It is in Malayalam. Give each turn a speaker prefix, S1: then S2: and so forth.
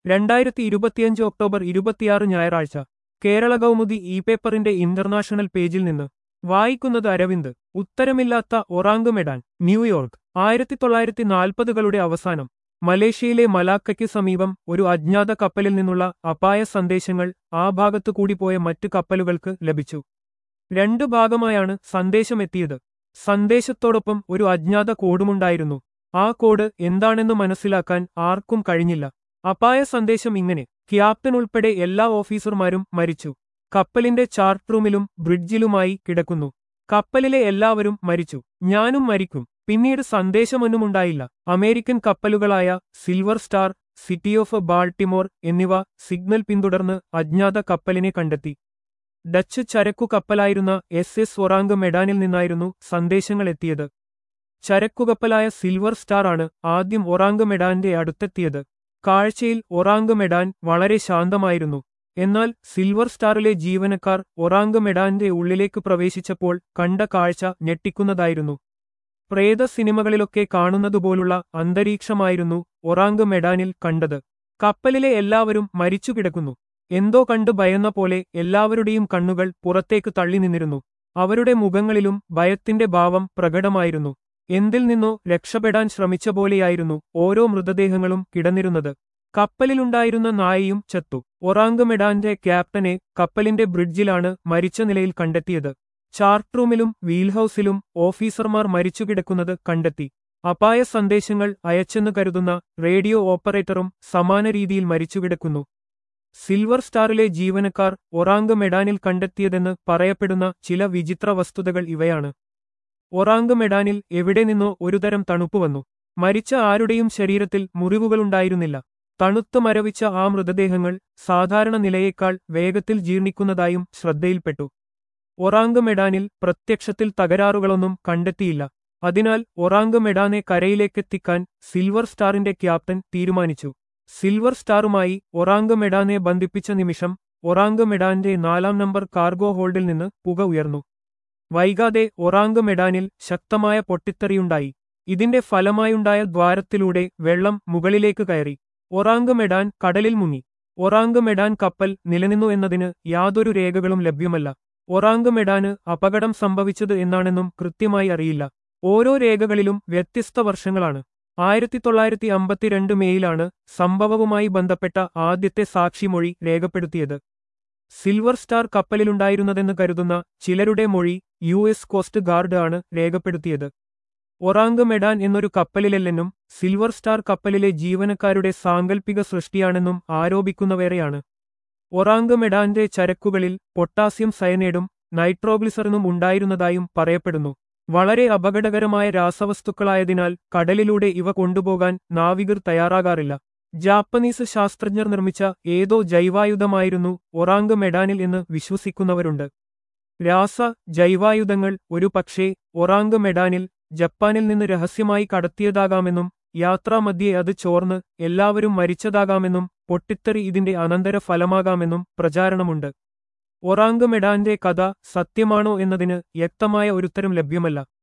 S1: രണ്ടായിരത്തി ഇരുപത്തിയഞ്ച് ഒക്ടോബർ ഇരുപത്തിയാറ് ഞായറാഴ്ച കേരള കൗമുദി ഇ പേപ്പറിന്റെ ഇന്റർനാഷണൽ പേജിൽ നിന്ന് വായിക്കുന്നത് അരവിന്ദ് ഉത്തരമില്ലാത്ത ഒറാങ്ക് മെഡാൻ ന്യൂയോർക്ക് ആയിരത്തി തൊള്ളായിരത്തി നാൽപ്പതുകളുടെ അവസാനം മലേഷ്യയിലെ മലാക്കയ്ക്ക് സമീപം ഒരു അജ്ഞാത കപ്പലിൽ നിന്നുള്ള അപായ സന്ദേശങ്ങൾ ആ ഭാഗത്തു കൂടി പോയ മറ്റു കപ്പലുകൾക്ക് ലഭിച്ചു രണ്ടു ഭാഗമായാണ് സന്ദേശമെത്തിയത് സന്ദേശത്തോടൊപ്പം ഒരു അജ്ഞാത കോഡുമുണ്ടായിരുന്നു ആ കോഡ് എന്താണെന്ന് മനസ്സിലാക്കാൻ ആർക്കും കഴിഞ്ഞില്ല അപായ സന്ദേശം ഇങ്ങനെ ക്യാപ്റ്റൻ ഉൾപ്പെടെ എല്ലാ ഓഫീസർമാരും മരിച്ചു കപ്പലിന്റെ ചാർട്ട് റൂമിലും ബ്രിഡ്ജിലുമായി കിടക്കുന്നു കപ്പലിലെ എല്ലാവരും മരിച്ചു ഞാനും മരിക്കും പിന്നീട് സന്ദേശമൊന്നുമുണ്ടായില്ല അമേരിക്കൻ കപ്പലുകളായ Silver Star City of Baltimore എന്നിവ സിഗ്നൽ പിന്തുടർന്ന് അജ്ഞാത കപ്പലിനെ കണ്ടെത്തി ഡച്ച് ചരക്കു കപ്പലായിരുന്ന എസ് എസ് ഒറാങ്ക് മെഡാനിൽ നിന്നായിരുന്നു സന്ദേശങ്ങൾ എത്തിയത് ചരക്കുകപ്പലായ സിൽവർ സ്റ്റാർ ആണ് ആദ്യം ഒറാങ്ക് മെഡാന്റെ അടുത്തെത്തിയത് കാഴ്ചയിൽ ഒറാങ്ക് മെഡാൻ വളരെ ശാന്തമായിരുന്നു എന്നാൽ സിൽവർ സ്റ്റാറിലെ ജീവനക്കാർ ഒറാങ്ക് മെഡാന്റെ ഉള്ളിലേക്ക് പ്രവേശിച്ചപ്പോൾ കണ്ട കാഴ്ച ഞെട്ടിക്കുന്നതായിരുന്നു പ്രേത സിനിമകളിലൊക്കെ കാണുന്നതുപോലുള്ള അന്തരീക്ഷമായിരുന്നു ഒറാങ്ക് മെഡാനിൽ കണ്ടത് കപ്പലിലെ എല്ലാവരും മരിച്ചു കിടക്കുന്നു എന്തോ കണ്ട് ഭയന്ന പോലെ എല്ലാവരുടെയും കണ്ണുകൾ പുറത്തേക്ക് തള്ളി നിന്നിരുന്നു അവരുടെ മുഖങ്ങളിലും ഭയത്തിന്റെ ഭാവം പ്രകടമായിരുന്നു എന്തിൽ നിന്നോ രക്ഷപ്പെടാൻ ശ്രമിച്ച പോലെയായിരുന്നു ഓരോ മൃതദേഹങ്ങളും കിടന്നിരുന്നത് കപ്പലിലുണ്ടായിരുന്ന നായയും ചത്തു ഒറാങ്ക് മെഡാന്റെ ക്യാപ്റ്റനെ കപ്പലിന്റെ ബ്രിഡ്ജിലാണ് മരിച്ച നിലയിൽ കണ്ടെത്തിയത് ചാർട്ട് റൂമിലും വീൽഹൌസിലും ഓഫീസർമാർ മരിച്ചുകിടക്കുന്നത് കണ്ടെത്തി അപായ സന്ദേശങ്ങൾ അയച്ചെന്ന് കരുതുന്ന റേഡിയോ ഓപ്പറേറ്ററും സമാന രീതിയിൽ മരിച്ചുകിടക്കുന്നു സിൽവർ സ്റ്റാറിലെ ജീവനക്കാർ ഒറാങ്ക് മെഡാനിൽ കണ്ടെത്തിയതെന്ന് പറയപ്പെടുന്ന ചില വിചിത്ര വസ്തുതകൾ ഇവയാണ് ഒറാങ്ക് മെഡാനിൽ എവിടെ നിന്നോ ഒരുതരം തണുപ്പ് വന്നു മരിച്ച ആരുടെയും ശരീരത്തിൽ മുറിവുകളുണ്ടായിരുന്നില്ല തണുത്തു മരവിച്ച ആ മൃതദേഹങ്ങൾ സാധാരണ നിലയേക്കാൾ വേഗത്തിൽ ജീർണിക്കുന്നതായും ശ്രദ്ധയിൽപ്പെട്ടു ഒറാങ്ക് മെഡാനിൽ പ്രത്യക്ഷത്തിൽ തകരാറുകളൊന്നും കണ്ടെത്തിയില്ല അതിനാൽ ഒറാങ്ക് മെഡാനെ കരയിലേക്കെത്തിക്കാൻ സിൽവർ സ്റ്റാറിന്റെ ക്യാപ്റ്റൻ തീരുമാനിച്ചു സിൽവർ സ്റ്റാറുമായി ഒറാങ്ക് മെഡാനെ ബന്ധിപ്പിച്ച നിമിഷം ഒറാങ്ക് മെഡാന്റെ നാലാം നമ്പർ കാർഗോ ഹോൾഡിൽ നിന്ന് പുക ഉയർന്നു വൈകാതെ ഒറാങ്ക് മെഡാനിൽ ശക്തമായ പൊട്ടിത്തെറിയുണ്ടായി ഇതിന്റെ ഫലമായുണ്ടായ ദ്വാരത്തിലൂടെ വെള്ളം മുകളിലേക്ക് കയറി ഒറാങ്ക് മെഡാൻ കടലിൽ മുങ്ങി ഒറാങ്ക് മെഡാൻ കപ്പൽ നിലനിന്നു എന്നതിന് യാതൊരു രേഖകളും ലഭ്യമല്ല ഒറാങ്ക് മെഡാന് അപകടം സംഭവിച്ചത് എന്നാണെന്നും കൃത്യമായി അറിയില്ല ഓരോ രേഖകളിലും വ്യത്യസ്ത വർഷങ്ങളാണ് ആയിരത്തി തൊള്ളായിരത്തി അമ്പത്തിരണ്ട് മേയിലാണ് സംഭവവുമായി ബന്ധപ്പെട്ട ആദ്യത്തെ സാക്ഷിമൊഴി രേഖപ്പെടുത്തിയത് സിൽവർ സ്റ്റാർ കപ്പലിലുണ്ടായിരുന്നതെന്ന് കരുതുന്ന ചിലരുടെ മൊഴി യു എസ് കോസ്റ്റ് ഗാർഡ് ആണ് രേഖപ്പെടുത്തിയത് ഒറാങ്ക് മെഡാൻ എന്നൊരു കപ്പലിലല്ലെന്നും സിൽവർ സ്റ്റാർ കപ്പലിലെ ജീവനക്കാരുടെ സാങ്കൽപ്പിക സൃഷ്ടിയാണെന്നും ആരോപിക്കുന്നവരെയാണ് ഒറാങ്ക് മെഡാന്റെ ചരക്കുകളിൽ പൊട്ടാസ്യം സയനേഡും നൈട്രോഗ്ലിസറിനും ഉണ്ടായിരുന്നതായും പറയപ്പെടുന്നു വളരെ അപകടകരമായ രാസവസ്തുക്കളായതിനാൽ കടലിലൂടെ ഇവ കൊണ്ടുപോകാൻ നാവികർ തയ്യാറാകാറില്ല ജാപ്പനീസ് ശാസ്ത്രജ്ഞർ നിർമ്മിച്ച ഏതോ ജൈവായുധമായിരുന്നു ഒറാങ്ക് മെഡാനിൽ എന്ന് വിശ്വസിക്കുന്നവരുണ്ട് രാസ ജൈവായുധങ്ങൾ ഒരു പക്ഷേ ഒറാങ്ക് മെഡാനിൽ ജപ്പാനിൽ നിന്ന് രഹസ്യമായി കടത്തിയതാകാമെന്നും യാത്രാമധ്യേ അത് ചോർന്ന് എല്ലാവരും മരിച്ചതാകാമെന്നും പൊട്ടിത്തെറി ഇതിന്റെ അനന്തര ഫലമാകാമെന്നും പ്രചാരണമുണ്ട് ഒറാങ്ക് മെഡാന്റെ കഥ സത്യമാണോ എന്നതിന് വ്യക്തമായ ഒരുത്തരം ലഭ്യമല്ല